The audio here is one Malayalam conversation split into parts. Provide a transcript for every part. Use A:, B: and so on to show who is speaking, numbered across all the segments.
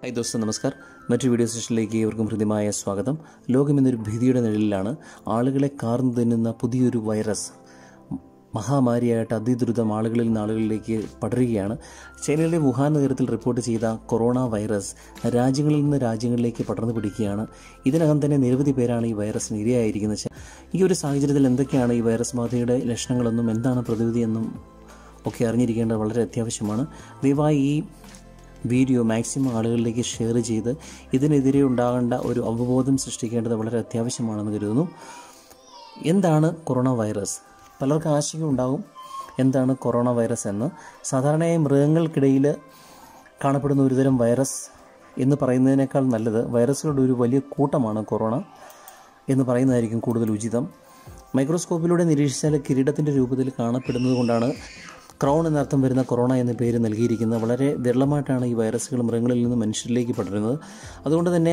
A: ഹായ് ദോസ്തം നമസ്കാർ മറ്റൊരു വീഡിയോ സെഷനിലേക്ക് ഏവർക്കും ഹൃദ്യമായ സ്വാഗതം ലോകം ഇന്നൊരു ഭീതിയുടെ നിഴലിലാണ് ആളുകളെ കാർന്നു തിന്നുന്ന പുതിയൊരു വൈറസ് മഹാമാരിയായിട്ട് അതിദ്രുതം ആളുകളിൽ നിന്ന് ആളുകളിലേക്ക് പടരുകയാണ് ചൈനയിലെ വുഹാൻ നഗരത്തിൽ റിപ്പോർട്ട് ചെയ്ത കൊറോണ വൈറസ് രാജ്യങ്ങളിൽ നിന്ന് രാജ്യങ്ങളിലേക്ക് പടർന്നു പിടിക്കുകയാണ് ഇതിനകം തന്നെ നിരവധി പേരാണ് ഈ വൈറസിന് ഇരയായിരിക്കുന്നത് ഈ ഒരു സാഹചര്യത്തിൽ എന്തൊക്കെയാണ് ഈ വൈറസ് ബാധയുടെ ലക്ഷണങ്ങളെന്നും എന്താണ് പ്രതിവിധിയെന്നും ഒക്കെ അറിഞ്ഞിരിക്കേണ്ടത് വളരെ അത്യാവശ്യമാണ് ദയവായി ഈ വീഡിയോ മാക്സിമം ആളുകളിലേക്ക് ഷെയർ ചെയ്ത് ഇതിനെതിരെ ഉണ്ടാകേണ്ട ഒരു അവബോധം സൃഷ്ടിക്കേണ്ടത് വളരെ അത്യാവശ്യമാണെന്ന് കരുതുന്നു എന്താണ് കൊറോണ വൈറസ് പലർക്കും ആശങ്ക ഉണ്ടാകും എന്താണ് കൊറോണ വൈറസ് എന്ന് സാധാരണയായി മൃഗങ്ങൾക്കിടയിൽ കാണപ്പെടുന്ന ഒരുതരം വൈറസ് എന്ന് പറയുന്നതിനേക്കാൾ നല്ലത് വൈറസുകളുടെ ഒരു വലിയ കൂട്ടമാണ് കൊറോണ എന്ന് പറയുന്നതായിരിക്കും കൂടുതൽ ഉചിതം മൈക്രോസ്കോപ്പിലൂടെ നിരീക്ഷിച്ചാൽ കിരീടത്തിൻ്റെ രൂപത്തിൽ കാണപ്പെടുന്നത് കൊണ്ടാണ് ക്രൗൺ എന്നർത്ഥം വരുന്ന കൊറോണ എന്ന പേര് നൽകിയിരിക്കുന്നത് വളരെ വിരളമായിട്ടാണ് ഈ വൈറസുകൾ മൃഗങ്ങളിൽ നിന്ന് മനുഷ്യരിലേക്ക് പടരുന്നത് അതുകൊണ്ട് തന്നെ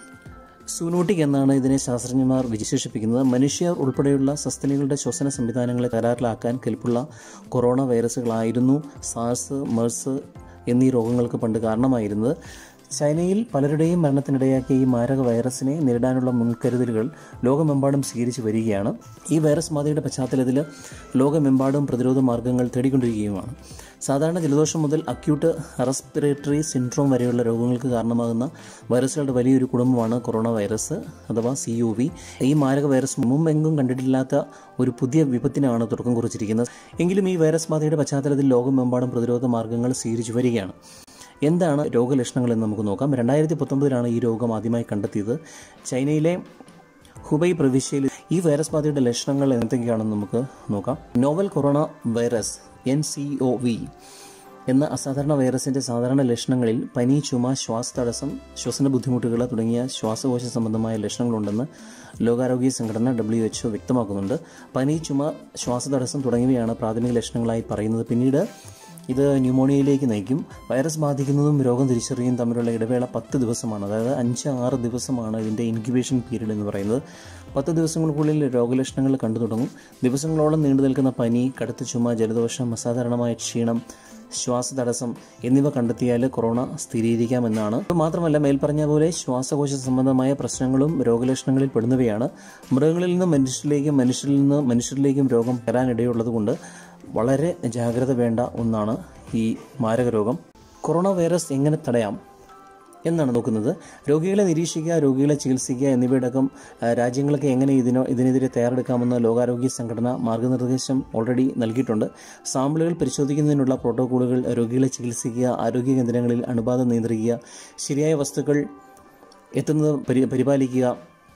A: സൂനോട്ടിക് എന്നാണ് ഇതിനെ ശാസ്ത്രജ്ഞന്മാർ വിശേഷിപ്പിക്കുന്നത് മനുഷ്യർ ഉൾപ്പെടെയുള്ള സസ്തനികളുടെ ശ്വസന സംവിധാനങ്ങളെ തകരാറിലാക്കാൻ കെൽപ്പുള്ള കൊറോണ വൈറസുകളായിരുന്നു സാർസ് മെർസ് എന്നീ രോഗങ്ങൾക്ക് പണ്ട് കാരണമായിരുന്നത് ചൈനയിൽ പലരുടെയും മരണത്തിനിടയാക്കിയ ഈ മാരക വൈറസിനെ നേരിടാനുള്ള മുൻകരുതലുകൾ ലോകമെമ്പാടും സ്വീകരിച്ചു വരികയാണ് ഈ വൈറസ് ബാധയുടെ പശ്ചാത്തലത്തിൽ ലോകമെമ്പാടും പ്രതിരോധ മാർഗങ്ങൾ തേടിക്കൊണ്ടിരിക്കുകയുമാണ് സാധാരണ ജലദോഷം മുതൽ അക്യൂട്ട് റെസ്പിറേറ്ററി സിൻഡ്രോം വരെയുള്ള രോഗങ്ങൾക്ക് കാരണമാകുന്ന വൈറസുകളുടെ വലിയൊരു കുടുംബമാണ് കൊറോണ വൈറസ് അഥവാ സി യു വി ഈ മാരക വൈറസ് മുമ്പെങ്കും കണ്ടിട്ടില്ലാത്ത ഒരു പുതിയ വിപത്തിനാണ് തുടക്കം കുറിച്ചിരിക്കുന്നത് എങ്കിലും ഈ വൈറസ് ബാധയുടെ പശ്ചാത്തലത്തിൽ ലോകമെമ്പാടും പ്രതിരോധ മാർഗങ്ങൾ സ്വീകരിച്ചു വരികയാണ് എന്താണ് രോഗലക്ഷണങ്ങൾ എന്ന് നമുക്ക് നോക്കാം രണ്ടായിരത്തി പത്തൊമ്പതിലാണ് ഈ രോഗം ആദ്യമായി കണ്ടെത്തിയത് ചൈനയിലെ ഹുബൈ പ്രവിശ്യയിൽ ഈ വൈറസ് ബാധയുടെ ലക്ഷണങ്ങൾ എന്തൊക്കെയാണെന്ന് നമുക്ക് നോക്കാം novel corona virus N C O V എന്ന അസാധാരണ വൈറസിന്റെ സാധാരണ ലക്ഷണങ്ങളിൽ പനി ചുമ ശ്വാസതടസ്സം ശ്വസന ബുദ്ധിമുട്ടുകൾ തുടങ്ങിയ ശ്വാസകോശ സംബന്ധമായ ലക്ഷണങ്ങളുണ്ടെന്ന് ലോകാരോഗ്യ സംഘടന ഡബ്ല്യു എച്ച്ഒ വ്യക്തമാക്കുന്നുണ്ട് പനി ചുമ ശ്വാസതടസ്സം തുടങ്ങിയവയാണ് പ്രാഥമിക ലക്ഷണങ്ങളായി പറയുന്നത് പിന്നീട് ഇത് ന്യൂമോണിയയിലേക്ക് നയിക്കും വൈറസ് ബാധിക്കുന്നതും രോഗം തിരിച്ചറിയും തമ്മിലുള്ള ഇടവേള പത്ത് ദിവസമാണ് അതായത് അഞ്ച് ആറ് ദിവസമാണ് ഇതിൻ്റെ ഇൻക്യുബേഷൻ പീരീഡ് എന്ന് പറയുന്നത് പത്ത് ദിവസങ്ങൾക്കുള്ളിൽ രോഗലക്ഷണങ്ങൾ കണ്ടു തുടങ്ങും ദിവസങ്ങളോളം നീണ്ടു നിൽക്കുന്ന പനി കടുത്ത ചുമ ജലദോഷം അസാധാരണമായ ക്ഷീണം ശ്വാസതടസ്സം എന്നിവ കണ്ടെത്തിയാൽ കൊറോണ സ്ഥിരീകരിക്കാമെന്നാണ് മാത്രമല്ല മേൽപ്പറഞ്ഞ പോലെ ശ്വാസകോശ സംബന്ധമായ പ്രശ്നങ്ങളും രോഗലക്ഷണങ്ങളിൽ പെടുന്നവയാണ് മൃഗങ്ങളിൽ നിന്ന് മനുഷ്യരിലേക്കും മനുഷ്യരിൽ നിന്ന് മനുഷ്യരിലേക്കും രോഗം വരാനിടയുള്ളതുകൊണ്ട് വളരെ ജാഗ്രത വേണ്ട ഒന്നാണ് ഈ മാരക രോഗം കൊറോണ വൈറസ് എങ്ങനെ തടയാം എന്നാണ് നോക്കുന്നത് രോഗികളെ നിരീക്ഷിക്കുക രോഗികളെ ചികിത്സിക്കുക എന്നിവയടക്കം രാജ്യങ്ങൾക്ക് എങ്ങനെ ഇതിനോ ഇതിനെതിരെ തയ്യാറെടുക്കാമെന്ന് ലോകാരോഗ്യ സംഘടന മാർഗനിർദ്ദേശം ഓൾറെഡി നൽകിയിട്ടുണ്ട് സാമ്പിളുകൾ പരിശോധിക്കുന്നതിനുള്ള പ്രോട്ടോക്കോളുകൾ രോഗികളെ ചികിത്സിക്കുക ആരോഗ്യ കേന്ദ്രങ്ങളിൽ അണുബാധ നിയന്ത്രിക്കുക ശരിയായ വസ്തുക്കൾ എത്തുന്നത് പരി പരിപാലിക്കുക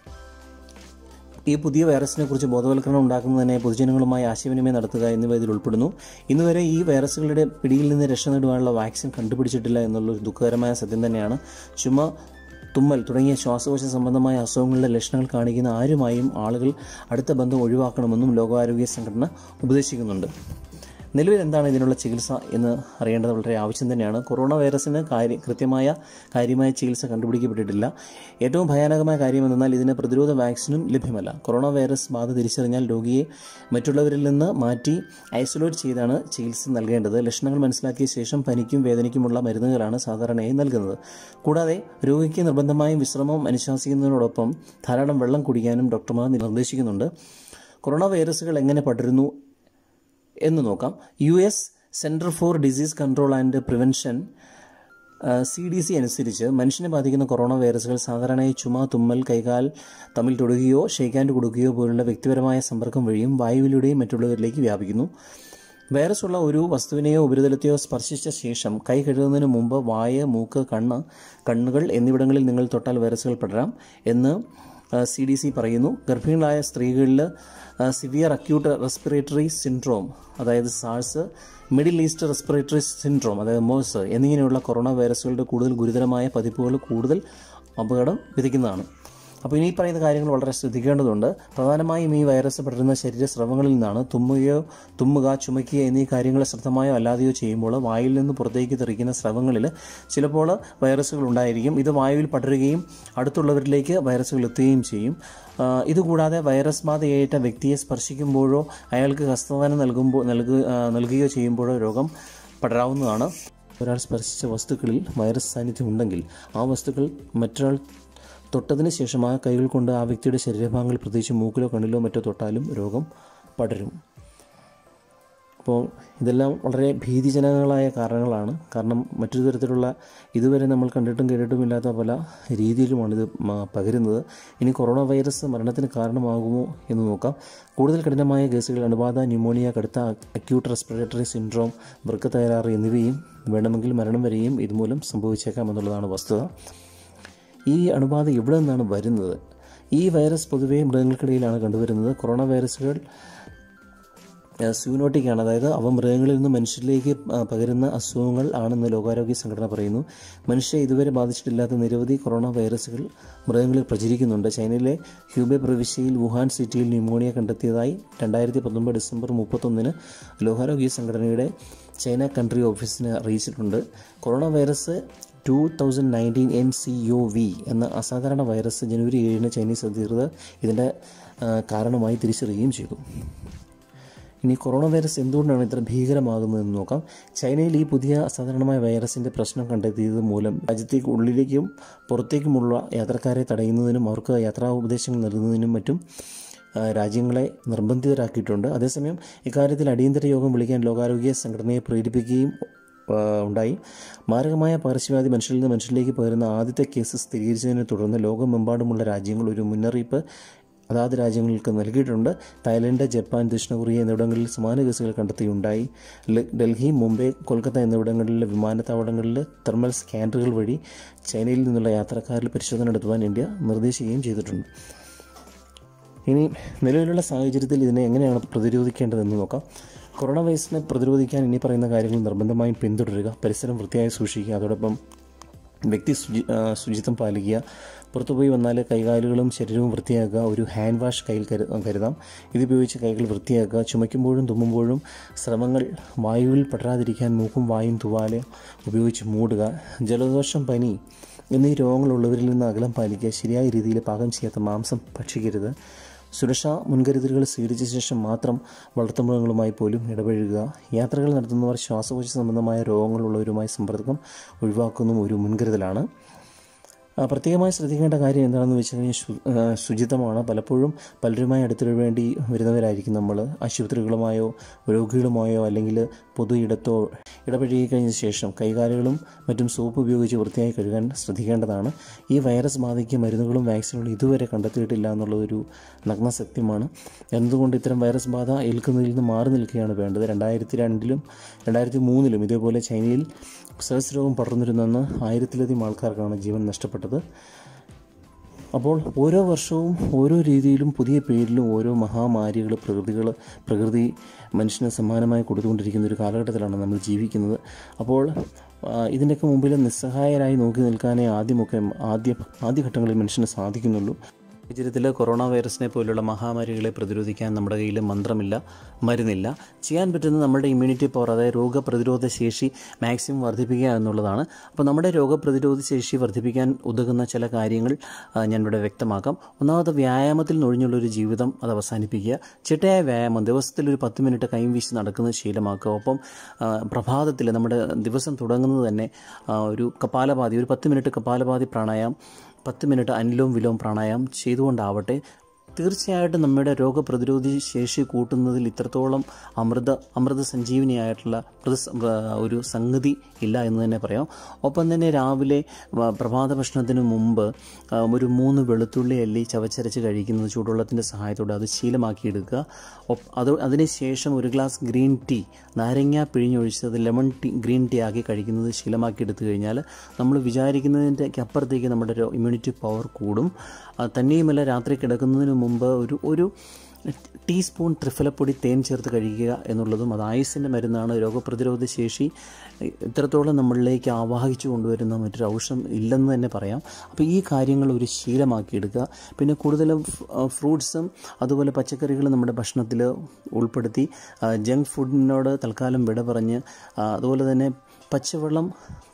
A: ഈ പുതിയ വൈറസിനെ കുറിച്ച് ബോധവൽക്കരണം ഉണ്ടാക്കുന്നതിനെ പൊതുജനങ്ങളുമായി ആശയവിനിമയം നടത്തുക എന്നിവ ഇതിൽ ഉൾപ്പെടുന്നു ഇന്നുവരെ ഈ വൈറസുകളുടെ പിടിയിൽ നിന്ന് രക്ഷ നേടുവാനുള്ള വാക്സിൻ കണ്ടുപിടിച്ചിട്ടില്ല എന്നുള്ളൊരു ദുഃഖകരമായ സത്യം തന്നെയാണ് ചുമ തുമ്മൽ തുടങ്ങിയ ശ്വാസകോശ സംബന്ധമായ അസുഖങ്ങളുടെ ലക്ഷണങ്ങൾ കാണിക്കുന്ന ആരുമായും ആളുകൾ അടുത്ത ബന്ധം ഒഴിവാക്കണമെന്നും ലോകാരോഗ്യ സംഘടന ഉപദേശിക്കുന്നുണ്ട് നിലവിൽ എന്താണ് ഇതിനുള്ള ചികിത്സ എന്ന് അറിയേണ്ടത് വളരെ ആവശ്യം തന്നെയാണ് കൊറോണ വൈറസിന് കാര്യ കൃത്യമായ കാര്യമായ ചികിത്സ കണ്ടുപിടിക്കപ്പെട്ടിട്ടില്ല ഏറ്റവും ഭയാനകമായ കാര്യം എന്നാൽ ഇതിന് പ്രതിരോധ വാക്സിനും ലഭ്യമല്ല കൊറോണ വൈറസ് ബാധ തിരിച്ചറിഞ്ഞാൽ രോഗിയെ മറ്റുള്ളവരിൽ നിന്ന് മാറ്റി ഐസൊലേറ്റ് ചെയ്താണ് ചികിത്സ നൽകേണ്ടത് ലക്ഷണങ്ങൾ മനസ്സിലാക്കിയ ശേഷം പനിക്കും വേദനയ്ക്കുമുള്ള മരുന്നുകളാണ് സാധാരണയായി നൽകുന്നത് കൂടാതെ രോഗിക്ക് നിർബന്ധമായും വിശ്രമം അനുശാസിക്കുന്നതിനോടൊപ്പം ധാരാളം വെള്ളം കുടിക്കാനും ഡോക്ടർമാർ നിർദ്ദേശിക്കുന്നുണ്ട് കൊറോണ വൈറസുകൾ എങ്ങനെ പടരുന്നു എന്ന് നോക്കാം U S centre for disease control and prevention C D C അനുസരിച്ച് മനുഷ്യനെ ബാധിക്കുന്ന കൊറോണ വൈറസുകൾ സാധാരണയായി ചുമ തുമ്മൽ കൈകാൽ തമ്മിൽ തൊടുകയോ ഷെയ്ക്കാൻഡ് കൊടുക്കുകയോ പോലുള്ള വ്യക്തിപരമായ സമ്പർക്കം വഴിയും വായുവിലൂടെയും മറ്റുള്ളവരിലേക്ക് വ്യാപിക്കുന്നു വൈറസ് ഉള്ള ഒരു വസ്തുവിനെയോ ഉപരിതലത്തെയോ സ്പർശിച്ച ശേഷം കൈ കഴുകുന്നതിന് മുമ്പ് വായ മൂക്ക് കണ്ണ് കണ്ണുകൾ എന്നിവിടങ്ങളിൽ നിങ്ങൾ തൊട്ടാൽ വൈറസുകൾ പടരാം എന്ന് സി ഡി സി പറയുന്നു ഗർഭിണികളായ സ്ത്രീകളിൽ സിവിയർ അക്യൂട്ട് റെസ്പിറേറ്ററി സിൻഡ്രോം അതായത് SARS middle east respiratory syndrome അതായത് മോഴ്സ് എന്നിങ്ങനെയുള്ള കൊറോണ വൈറസുകളുടെ കൂടുതൽ ഗുരുതരമായ പതിപ്പുകൾ കൂടുതൽ അപകടം വിധിക്കുന്നതാണ് അപ്പോൾ ഇനി പറയുന്ന കാര്യങ്ങൾ വളരെ ശ്രദ്ധിക്കേണ്ടതുണ്ട് പ്രധാനമായും ഈ വൈറസ് പടരുന്ന ശരീരസ്രവങ്ങളിൽ നിന്നാണ് തുമ്മുകയോ തുമ്മുക ചുമയ്ക്കുക എന്നീ കാര്യങ്ങൾ ശ്രദ്ധമായോ അല്ലാതെയോ ചെയ്യുമ്പോൾ വായിൽ നിന്ന് പുറത്തേക്ക് തെറിക്കുന്ന സ്രവങ്ങളിൽ ചിലപ്പോൾ വൈറസുകൾ ഉണ്ടായിരിക്കും ഇത് വായുവിൽ പടരുകയും അടുത്തുള്ളവരിലേക്ക് വൈറസുകൾ എത്തുകയും ചെയ്യും ഇതുകൂടാതെ വൈറസ് ബാധയേറ്റ വ്യക്തിയെ സ്പർശിക്കുമ്പോഴോ അയാൾക്ക് ഹസ്തദാനം നൽകുമ്പോൾ നൽകുക നൽകുകയോ ചെയ്യുമ്പോഴോ രോഗം പടരാവുന്നതാണ് ഒരാൾ സ്പർശിച്ച വസ്തുക്കളിൽ വൈറസ് സാന്നിധ്യം ഉണ്ടെങ്കിൽ ആ വസ്തുക്കൾ മറ്റൊരാൾ തൊട്ടതിന് ശേഷം ആ കൈകൾ കൊണ്ട് ആ വ്യക്തിയുടെ ശരീരഭാഗങ്ങൾ പ്രത്യേകിച്ച് മൂക്കിലോ കണ്ണിലോ മറ്റോ തൊട്ടാലും രോഗം പടരും അപ്പോൾ ഇതെല്ലാം വളരെ ഭീതിജനകങ്ങളായ കാരണങ്ങളാണ് കാരണം മറ്റൊരു തരത്തിലുള്ള ഇതുവരെ നമ്മൾ കണ്ടിട്ടും കേട്ടിട്ടും ഇല്ലാത്ത പല രീതിയിലുമാണ് ഇത് മ- പകരുന്നത് ഇനി കൊറോണ വൈറസ് മരണത്തിന് കാരണമാകുമോ എന്ന് നോക്കാം കൂടുതൽ കഠിനമായ കേസുകൾ അണുബാധ ന്യൂമോണിയ കടുത്ത അക്യൂട്ട് റെസ്പിറേറ്ററി സിൻഡ്രോം വൃക്ക തകരാറ് എന്നിവയും വേണമെങ്കിൽ മരണം വരെയും ഇതുമൂലം സംഭവിച്ചേക്കാം എന്നുള്ളതാണ് വസ്തുത ഈ അണുബാധ എവിടെ നിന്നാണ് വരുന്നത് ഈ വൈറസ് പൊതുവേ മൃഗങ്ങൾക്കിടയിലാണ് കണ്ടുവരുന്നത് കൊറോണ വൈറസുകൾ സ്യൂനോട്ടിക്കാണ് അതായത് അവ മൃഗങ്ങളിൽ നിന്ന് മനുഷ്യരിലേക്ക് ആ, പകരുന്ന അസുഖങ്ങൾ ആണെന്ന് ലോകാരോഗ്യ സംഘടന പറയുന്നു മനുഷ്യ ഇതുവരെ ബാധിച്ചിട്ടില്ലാത്ത നിരവധി കൊറോണ വൈറസുകൾ മൃഗങ്ങളിൽ പ്രചരിക്കുന്നുണ്ട് ചൈനയിലെ ഹ്യൂബെ പ്രവിശ്യയിൽ വുഹാൻ സിറ്റിയിൽ ന്യൂമോണിയ കണ്ടെത്തിയതായി രണ്ടായിരത്തി പത്തൊമ്പത് ഡിസംബർ മുപ്പത്തൊന്നിന് ലോകാരോഗ്യ സംഘടനയുടെ ചൈന കൺട്രി ഓഫീസിനെ അറിയിച്ചിട്ടുണ്ട് corona virus two thousand nineteen N C O V എന്ന അസാധാരണ വൈറസ് ജനുവരി ഏഴിന് ചൈനീസ് അധികൃതർ ഇതിൻ്റെ ആ, കാരണമായി തിരിച്ചറിയുകയും ചെയ്തു ഇനി കൊറോണ വൈറസ് എന്തുകൊണ്ടാണ് ഇത്ര ഭീകരമാകുന്നതെന്ന് നോക്കാം ചൈനയിൽ ഈ പുതിയ അസാധാരണമായ വൈറസിൻ്റെ പ്രശ്നം കണ്ടെത്തിയത് മൂലം രാജ്യത്തേക്ക് ഉള്ളിലേക്കും പുറത്തേക്കുമുള്ള യാത്രക്കാരെ തടയുന്നതിനും അവർക്ക് യാത്രാ ഉപദേശങ്ങൾ നൽകുന്നതിനും മറ്റും ആ, രാജ്യങ്ങളെ നിർബന്ധിതരാക്കിയിട്ടുണ്ട് അതേസമയം ഇക്കാര്യത്തിൽ അടിയന്തര യോഗം വിളിക്കാൻ ലോകാരോഗ്യ സംഘടനയെ പ്രേരിപ്പിക്കുകയും ആ, ഉണ്ടായി മാരകമായ പകർച്ചവ്യാധി മനുഷ്യരിൽ നിന്ന് മനുഷ്യരിലേക്ക് പകരുന്ന ആദ്യത്തെ കേസ് സ്ഥിരീകരിച്ചതിനെ തുടർന്ന് ലോകമെമ്പാടുമുള്ള രാജ്യങ്ങൾ ഒരു മുന്നറിയിപ്പ് അതാത് രാജ്യങ്ങൾക്ക് നൽകിയിട്ടുണ്ട് തായ്ലൻഡ് ജപ്പാൻ ദക്ഷിണ കൊറിയ എന്നിവിടങ്ങളിൽ സമാന കേസുകൾ കണ്ടെത്തിയുണ്ടായി ല- ഡൽഹി മുംബൈ കൊൽക്കത്ത എന്നിവിടങ്ങളിലെ വിമാനത്താവളങ്ങളിൽ തെർമൽ സ്കാനറുകൾ വഴി ചൈനയിൽ നിന്നുള്ള യാത്രക്കാരിൽ പരിശോധന നടത്തുവാൻ ഇന്ത്യ നിർദ്ദേശിക്കുകയും ചെയ്തിട്ടുണ്ട് ഇനി നിലവിലുള്ള സാഹചര്യത്തിൽ ഇതിനെ എങ്ങനെയാണ് പ്രതിരോധിക്കേണ്ടതെന്ന് നോക്കാം കൊറോണ വൈറസിനെ പ്രതിരോധിക്കാൻ ഇനി പറയുന്ന കാര്യങ്ങൾ നിർബന്ധമായും പിന്തുടരുക പരിസരം വൃത്തിയായി സൂക്ഷിക്കുക അതോടൊപ്പം വ്യക്തി ശുചി ആ, ശുചിത്വം പാലിക്കുക പുറത്തുപോയി വന്നാൽ കൈകാലുകളും ശരീരവും വൃത്തിയാക്കുക ഒരു ഹാൻഡ് വാഷ് കയ്യിൽ കരു കരുതാം ഇതുപയോഗിച്ച് കൈകൾ വൃത്തിയാക്കുക ചുമയ്ക്കുമ്പോഴും തുമ്മുമ്പോഴും ശ്രമങ്ങൾ വായുവിൽ പടരാതിരിക്കാൻ മൂക്കും വായും തുവാല ഉപയോഗിച്ച് മൂടുക ജലദോഷം പനി എന്നീ രോഗങ്ങളുള്ളവരിൽ നിന്ന് അകലം പാലിക്കുക ശരിയായ രീതിയിൽ പാകം ചെയ്യാത്ത മാംസം ഭക്ഷിക്കരുത് സുരക്ഷാ മുൻകരുതലുകൾ സ്വീകരിച്ച ശേഷം മാത്രം വളർത്തുമൃഗങ്ങളുമായി പോലും ഇടപഴകുക യാത്രകൾ നടത്തുന്നവർ ശ്വാസകോശ സംബന്ധമായ രോഗങ്ങളുള്ളവരുമായി സമ്പർക്കം ഒഴിവാക്കുന്നതും ഒരു മുൻകരുതലാണ് ആ, പ്രത്യേകമായി ശ്രദ്ധിക്കേണ്ട കാര്യം എന്താണെന്ന് വെച്ച് കഴിഞ്ഞാൽ ശു- ആ, ശുചിത്വമാണ് പലപ്പോഴും പലരുമായി അടുത്തിടവേണ്ടി വരുന്നവരായിരിക്കും നമ്മൾ ആശുപത്രികളുമായോ രോഗികളുമായോ അല്ലെങ്കിൽ പൊതു ഇടത്തോ ഇടപഴകി കഴിഞ്ഞ ശേഷം കൈകാലുകളും മറ്റും സോപ്പ് ഉപയോഗിച്ച് വൃത്തിയായി കഴുകാൻ ശ്രദ്ധിക്കേണ്ടതാണ് ഈ വൈറസ് ബാധയ്ക്ക് മരുന്നുകളും വാക്സിനുകളും ഇതുവരെ കണ്ടെത്തിയിട്ടില്ല എന്നുള്ളതൊരു നഗ്ന സത്യമാണ് എന്നതുകൊണ്ട് ഇത്തരം വൈറസ് ബാധ ഏൽക്കുന്നതിൽ നിന്ന് മാറി നിൽക്കുകയാണ് വേണ്ടത് രണ്ടായിരത്തി രണ്ടിലും രണ്ടായിരത്തി മൂന്നിലും ഇതേപോലെ ചൈനയിൽ സെർസ് രോഗം പടർന്നിരുന്നെന്ന് ആയിരത്തിലധികം ആൾക്കാർക്കാണ് ജീവൻ നഷ്ടപ്പെട്ടത് അപ്പോൾ ഓരോ വർഷവും ഓരോ രീതിയിലും പുതിയ പേരിലും ഓരോ മഹാമാരികൾ പ്രകൃതികൾ പ്രകൃതി മനുഷ്യന് സമ്മാനമായി കൊടുത്തുകൊണ്ടിരിക്കുന്ന ഒരു കാലഘട്ടത്തിലാണ് നമ്മൾ ജീവിക്കുന്നത് അപ്പോൾ ആ, ഇതിൻ്റെയൊക്കെ മുമ്പിൽ നിസ്സഹായരായി നോക്കി നിൽക്കാനേ ആദ്യമൊക്കെ ആദ്യ ആദ്യഘട്ടങ്ങളിൽ മനുഷ്യന് സാധിക്കുന്നുള്ളൂ സാഹചര്യത്തിൽ കൊറോണ വൈറസിനെ പോലുള്ള മഹാമാരികളെ പ്രതിരോധിക്കാൻ നമ്മുടെ കയ്യിൽ മന്ത്രമില്ല മരുന്നില്ല ചെയ്യാൻ പറ്റുന്നത് നമ്മുടെ ഇമ്മ്യൂണിറ്റി പവർ അതായത് രോഗപ്രതിരോധ ശേഷി മാക്സിമം വർദ്ധിപ്പിക്കുക എന്നുള്ളതാണ് അപ്പോൾ നമ്മുടെ രോഗപ്രതിരോധ ശേഷി വർദ്ധിപ്പിക്കാൻ ഉതകുന്ന ചില കാര്യങ്ങൾ ആ, ഞാനിവിടെ വ്യക്തമാക്കാം ഒന്നാമത് വ്യായാമത്തിൽ നൊഴിഞ്ഞുള്ളൊരു ജീവിതം അത് അവസാനിപ്പിക്കുക ചിട്ടയായ വ്യായാമം ദിവസത്തിൽ ഒരു പത്ത് മിനിറ്റ് കൈയും വീശി നടക്കുന്നത് ശീലമാക്കുക ഒപ്പം ആ, പ്രഭാതത്തിൽ നമ്മുടെ ദിവസം തുടങ്ങുന്നത് തന്നെ ആ, ഒരു കപാലഭാതി ഒരു പത്ത് മിനിറ്റ് കപാലഭാതി പ്രാണായാമം പത്ത് മിനിറ്റ് അനുലോം വിലോം പ്രാണായാമം ചെയ്തുകൊണ്ടാവട്ടെ തീർച്ചയായിട്ടും നമ്മുടെ രോഗപ്രതിരോധി ശേഷി കൂട്ടുന്നതിൽ ഇത്രത്തോളം അമൃത അമൃത സഞ്ജീവനിയായിട്ടുള്ള പ്രതി- പ്ര- ഒരു സംഗതി ഇല്ല എന്ന് തന്നെ പറയാം ഒപ്പം തന്നെ രാവിലെ വ- പ്രഭാത ഭക്ഷണത്തിന് മുമ്പ് ആ, ഒരു മൂന്ന് വെളുത്തുള്ളി അല്ലി ചവച്ചരച്ച് കഴിക്കുന്നത് ചൂടുവെള്ളത്തിൻ്റെ സഹായത്തോടെ അത് ശീലമാക്കിയെടുക്കുക ഒപ്പ് അത് അതിനുശേഷം ഒരു ഗ്ലാസ് ഗ്രീൻ ടീ നാരങ്ങ പിഴിഞ്ഞൊഴിച്ചത് ലെമൺ ടീ ഗ്രീൻ ടീ ആക്കി കഴിക്കുന്നത് ശീലമാക്കി എടുത്തു കഴിഞ്ഞാൽ നമ്മൾ വിചാരിക്കുന്നതിൻ്റെ അപ്പുറത്തേക്ക് നമ്മുടെ ഇമ്മ്യൂണിറ്റി പവർ കൂടും ആ, തന്നെയുമല്ല രാത്രി കിടക്കുന്നതിന് മുമ്പ് ഒരു ഒരു ടീസ്പൂൺ ത്രിഫലപ്പൊടി തേൻ ചേർത്ത് കഴിക്കുക എന്നുള്ളതും അത് ആയുസിൻ്റെ മരുന്നാണ് രോഗപ്രതിരോധ ശേഷി ഇത്രത്തോളം നമ്മളിലേക്ക് ആവാഹിച്ചു കൊണ്ടുവരുന്ന മറ്റൊരു ഔഷധം ഇല്ലെന്ന് തന്നെ പറയാം അപ്പോൾ ഈ കാര്യങ്ങൾ ഒരു ശീലമാക്കിയെടുക്കുക പിന്നെ കൂടുതലും ഫ്രൂട്ട്സും അതുപോലെ പച്ചക്കറികളും നമ്മുടെ ഭക്ഷണത്തിൽ ഉൾപ്പെടുത്തി ജങ്ക് ഫുഡിനോട് തൽക്കാലം വിട പറഞ്ഞ് ആ, അതുപോലെ തന്നെ പച്ചവെള്ളം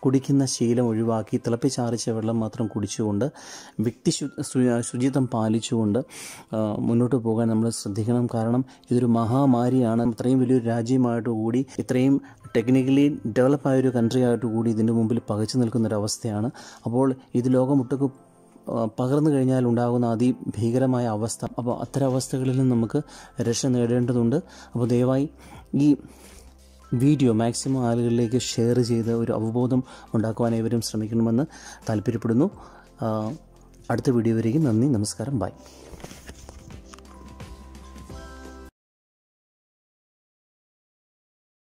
A: കുടിക്കുന്ന ശീലം ഒഴിവാക്കി തിളപ്പിച്ചാറിച്ച വെള്ളം മാത്രം കുടിച്ചുകൊണ്ട് വ്യക്തി ശു ശു- ശുചിത്വം പാലിച്ചുകൊണ്ട് ആ, മുന്നോട്ട് പോകാൻ നമ്മൾ ശ്രദ്ധിക്കണം കാരണം ഇതൊരു മഹാമാരിയാണ് ഇത്രയും വലിയൊരു രാജ്യമായിട്ട് കൂടി ഇത്രയും ടെക്നിക്കലി ഡെവലപ്പ് ആയ ഒരു കൺട്രി ആയിട്ട് കൂടി ഇതിൻ്റെ മുമ്പിൽ പകച്ചു നിൽക്കുന്ന ഒരു അവസ്ഥയാണ് അപ്പോൾ ഇത് ലോകമൊട്ടുക്ക് ആ, പകർന്നു കഴിഞ്ഞാൽ ഉണ്ടാകുന്ന അതിഭീകരമായ അവസ്ഥ അപ്പോൾ അത്തരം അവസ്ഥകളിൽ നിന്ന് നമുക്ക് രക്ഷ നേടേണ്ടതുണ്ട് അപ്പോൾ ദയവായി ഈ വീഡിയോ മാക്സിമം ആളുകളിലേക്ക് ഷെയർ ചെയ്ത് ഒരു അവബോധം ഉണ്ടാക്കുവാൻ ഏവരും ശ്രമിക്കണമെന്ന് താല്പര്യപ്പെടുന്നു ആ, അടുത്ത വീഡിയോ വരെയും നന്ദി നമസ്കാരം ബൈ